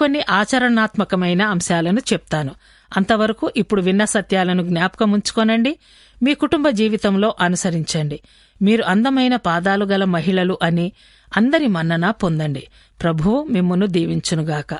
మరికొన్ని ఆచరణాత్మకమైన అంశాలను చెప్తాను అంతవరకు ఇప్పుడు విన్న సత్యాలను జ్ఞాపకం ఉంచుకోనండి మీ కుటుంబ జీవితంలో అనుసరించండి మీరు అందమైన పాదాలు గల మహిళలు అని అందరి మన్నన పొందండి ప్రభువు మిమ్మును దీవించునుగాక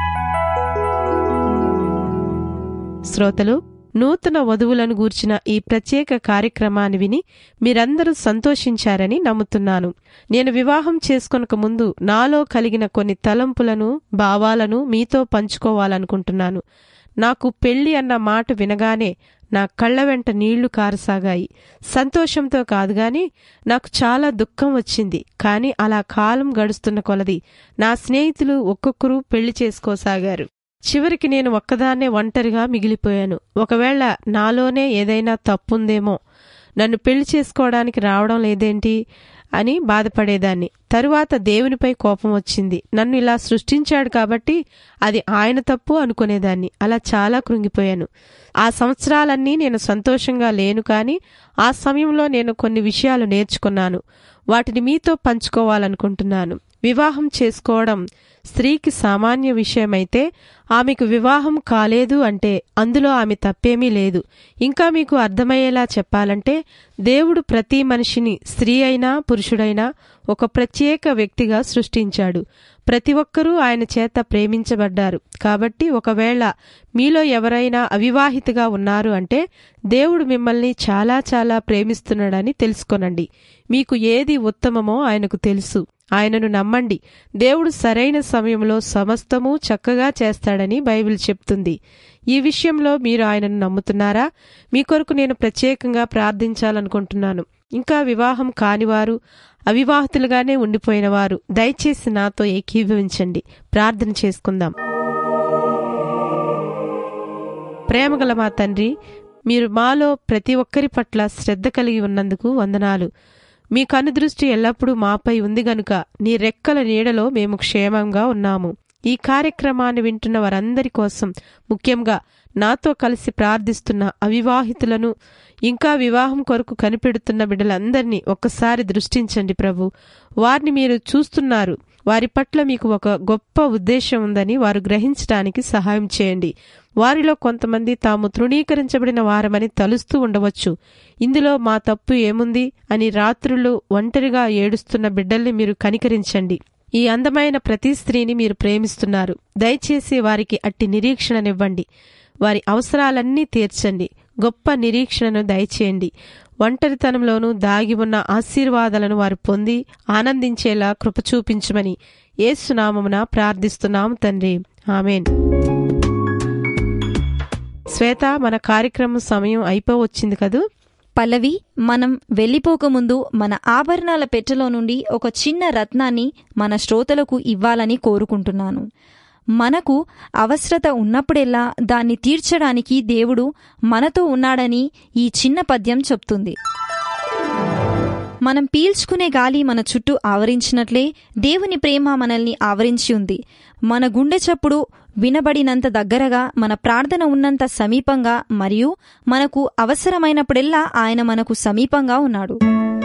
శ్రోతలు నూతన వధువులను గూర్చిన ఈ ప్రత్యేక కార్యక్రమాన్ని విని మీరందరూ సంతోషించారని నమ్ముతున్నాను నేను వివాహం చేసుకొనక ముందు నాలో కలిగిన కొన్ని తలంపులను భావాలను మీతో పంచుకోవాలనుకుంటున్నాను నాకు పెళ్లి అన్న మాట వినగానే నా కళ్ళ వెంట నీళ్లు కారసాగాయి సంతోషంతో కాదు గాని నాకు చాలా దుఃఖం వచ్చింది కాని అలా కాలం గడుస్తున్న కొలది నా స్నేహితులు ఒక్కొక్కరు పెళ్లి చేసుకోసాగారు చివరికి నేను ఒక్కదాన్నే ఒంటరిగా మిగిలిపోయాను ఒకవేళ నాలోనే ఏదైనా తప్పుందేమో నన్ను పెళ్లి చేసుకోవడానికి రావడం లేదేంటి అని బాధపడేదాన్ని తరువాత దేవునిపై కోపం వచ్చింది నన్ను ఇలా సృష్టించాడు కాబట్టి అది ఆయన తప్పు అనుకునేదాన్ని అలా చాలా కృంగిపోయాను ఆ సంవత్సరాలన్నీ నేను సంతోషంగా లేను కానీ ఆ సమయంలో నేను కొన్ని విషయాలు నేర్చుకున్నాను వాటిని మీతో పంచుకోవాలనుకుంటున్నాను వివాహం చేసుకోవడం స్త్రీకి సామాన్య విషయమైతే ఆమెకు వివాహం కాలేదు అంటే అందులో ఆమె తప్పేమీ లేదు ఇంకా మీకు అర్థమయ్యేలా చెప్పాలంటే దేవుడు ప్రతి మనిషిని స్త్రీ అయినా పురుషుడైనా ఒక ప్రత్యేక వ్యక్తిగా సృష్టించాడు ప్రతి ఒక్కరూ ఆయన చేత ప్రేమించబడ్డారు కాబట్టి ఒకవేళ మీలో ఎవరైనా అవివాహితగా ఉన్నారు అంటే దేవుడు మిమ్మల్ని చాలా చాలా ప్రేమిస్తున్నాడని తెలుసుకొనండి మీకు ఏది ఉత్తమమో ఆయనకు తెలుసు ఆయనను నమ్మండి దేవుడు సరైన సమయంలో సమస్తము చక్కగా చేస్తాడని బైబిల్ చెప్తుంది ఈ విషయంలో మీరు ఆయనను నమ్ముతున్నారా మీ కొరకు నేను ప్రత్యేకంగా ప్రార్థించాలనుకుంటున్నాను ఇంకా వివాహం కానివారు అవివాహితులుగానే ఉండిపోయిన వారు దయచేసి నాతో ఏకీభవించండి ప్రార్థన చేసుకుందాం ప్రేమగల మా తండ్రి మీరు మాలో ప్రతి ఒక్కరి పట్ల శ్రద్ధ కలిగి ఉన్నందుకు వందనాలు మీ కనుదృష్టి ఎల్లప్పుడూ మాపై ఉంది గనుక నీ రెక్కల నీడలో మేము క్షేమంగా ఉన్నాము ఈ కార్యక్రమాన్ని వింటున్న వారందరి కోసం ముఖ్యంగా నాతో కలిసి ప్రార్థిస్తున్న అవివాహితులను ఇంకా వివాహం కొరకు కనిపెడుతున్న బిడ్డలందరినీ ఒక్కసారి దృష్టించండి ప్రభు వారిని మీరు చూస్తున్నారు వారి పట్ల మీకు ఒక గొప్ప ఉద్దేశం ఉందని వారు గ్రహించడానికి సహాయం చేయండి వారిలో కొంతమంది తాము తృణీకరించబడిన వారమని తలుస్తూ ఉండవచ్చు ఇందులో మా తప్పు ఏముంది అని రాత్రులు ఒంటరిగా ఏడుస్తున్న బిడ్డల్ని మీరు కనికరించండి ఈ అందమైన ప్రతి స్త్రీని మీరు ప్రేమిస్తున్నారు దయచేసి వారికి అట్టి నిరీక్షణనివ్వండి వారి అవసరాలన్నీ తీర్చండి గొప్ప నిరీక్షణను దయచేయండి ఒంటరితనంలోనూ దాగి ఉన్న ఆశీర్వాదాలను వారు పొంది ఆనందించేలా కృప చూపించమని ఏసునామమున ప్రార్థిస్తున్నాము తండ్రి ఆమెన్ శ్వేత మన కార్యక్రమం సమయం అయిపోవచ్చింది కదూ పల్లవి మనం వెళ్ళిపోకముందు మన ఆభరణాల పెట్టెలో నుండి ఒక చిన్న రత్నాన్ని మన శ్రోతలకు ఇవ్వాలని కోరుకుంటున్నాను మనకు అవసరత ఉన్నప్పుడెల్లా దాన్ని తీర్చడానికి దేవుడు మనతో ఉన్నాడని ఈ చిన్న పద్యం చెప్తుంది మనం పీల్చుకునే గాలి మన చుట్టూ ఆవరించినట్లే దేవుని ప్రేమ మనల్ని ఆవరించి ఉంది మన గుండె చప్పుడు వినబడినంత దగ్గరగా మన ప్రార్థన ఉన్నంత సమీపంగా మరియు మనకు అవసరమైనప్పుడెల్లా ఆయన మనకు సమీపంగా ఉన్నాడు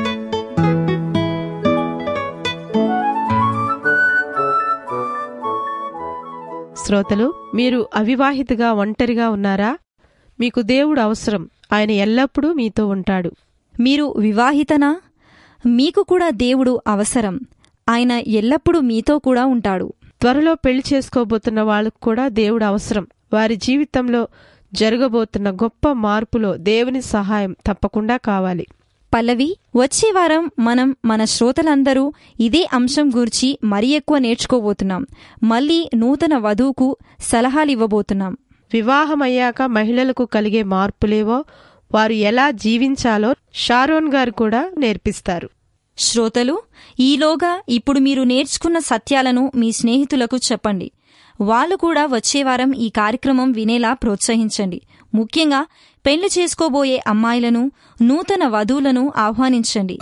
శ్రోతలు మీరు అవివాహితగా ఒంటరిగా ఉన్నారా మీకు దేవుడు అవసరం ఆయన ఎల్లప్పుడూ మీతో ఉంటాడు మీరు వివాహితనా మీకు కూడా దేవుడు అవసరం ఆయన ఎల్లప్పుడూ మీతో కూడా ఉంటాడు త్వరలో పెళ్లి చేసుకోబోతున్న వాళ్ళకు కూడా దేవుడు అవసరం వారి జీవితంలో జరగబోతున్న గొప్ప మార్పులో దేవుని సహాయం తప్పకుండా కావాలి పల్లవి వచ్చే వారం మనం మన శ్రోతలందరూ ఇదే అంశం గురించి మరి ఎక్కువ నేర్చుకోబోతున్నాం మళ్ళీ నూతన వధువుకు సలహాలు ఇవ్వబోతున్నాం వివాహమయ్యాక మహిళలకు కలిగే మార్పులేవో వారు ఎలా జీవించాలో షారోన్ గారు కూడా నేర్పిస్తారు శ్రోతలు ఈలోగా ఇప్పుడు మీరు నేర్చుకున్న సత్యాలను మీ స్నేహితులకు చెప్పండి వాళ్ళు కూడా వచ్చే వారం ఈ కార్యక్రమం వినేలా ప్రోత్సహించండి ముఖ్యంగా పెళ్లి చేసుకోబోయే అమ్మాయిలను నూతన వధువులను ఆహ్వానించండి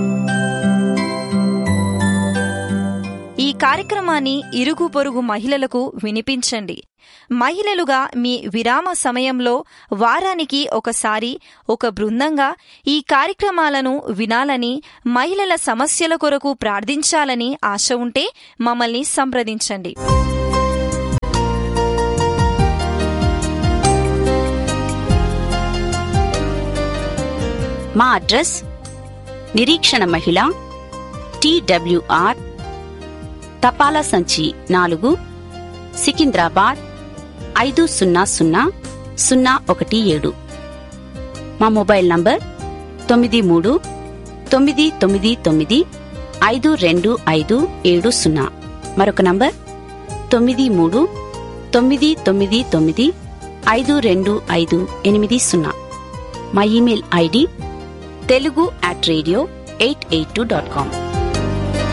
ఈ కార్యక్రమాన్ని ఇరుగు పొరుగు మహిళలకు వినిపించండి మహిళలుగా మీ విరామ సమయంలో వారానికి ఒకసారి ఒక బృందంగా ఈ కార్యక్రమాలను వినాలని మహిళల సమస్యల కొరకు ప్రార్థించాలని ఆశ ఉంటే మమ్మల్ని సంప్రదించండి మా అడ్రస్ నిరీక్షణ మహిళ టీడబ్ల్యూఆర్ తపాలా సంచి నాలుగు సికింద్రాబాద్ ఐదు సున్నా సున్నా సున్నా ఒకటి ఏడు మా మొబైల్ నంబర్ తొమ్మిది మూడు తొమ్మిది తొమ్మిది తొమ్మిది ఐదు రెండు ఐదు ఏడు సున్నా మరొక నంబర్ తొమ్మిది మూడు తొమ్మిది తొమ్మిది తొమ్మిది ఐదు రెండు ఐదు ఎనిమిది సున్నా మా email ID Telugu at radio eight eight two dot com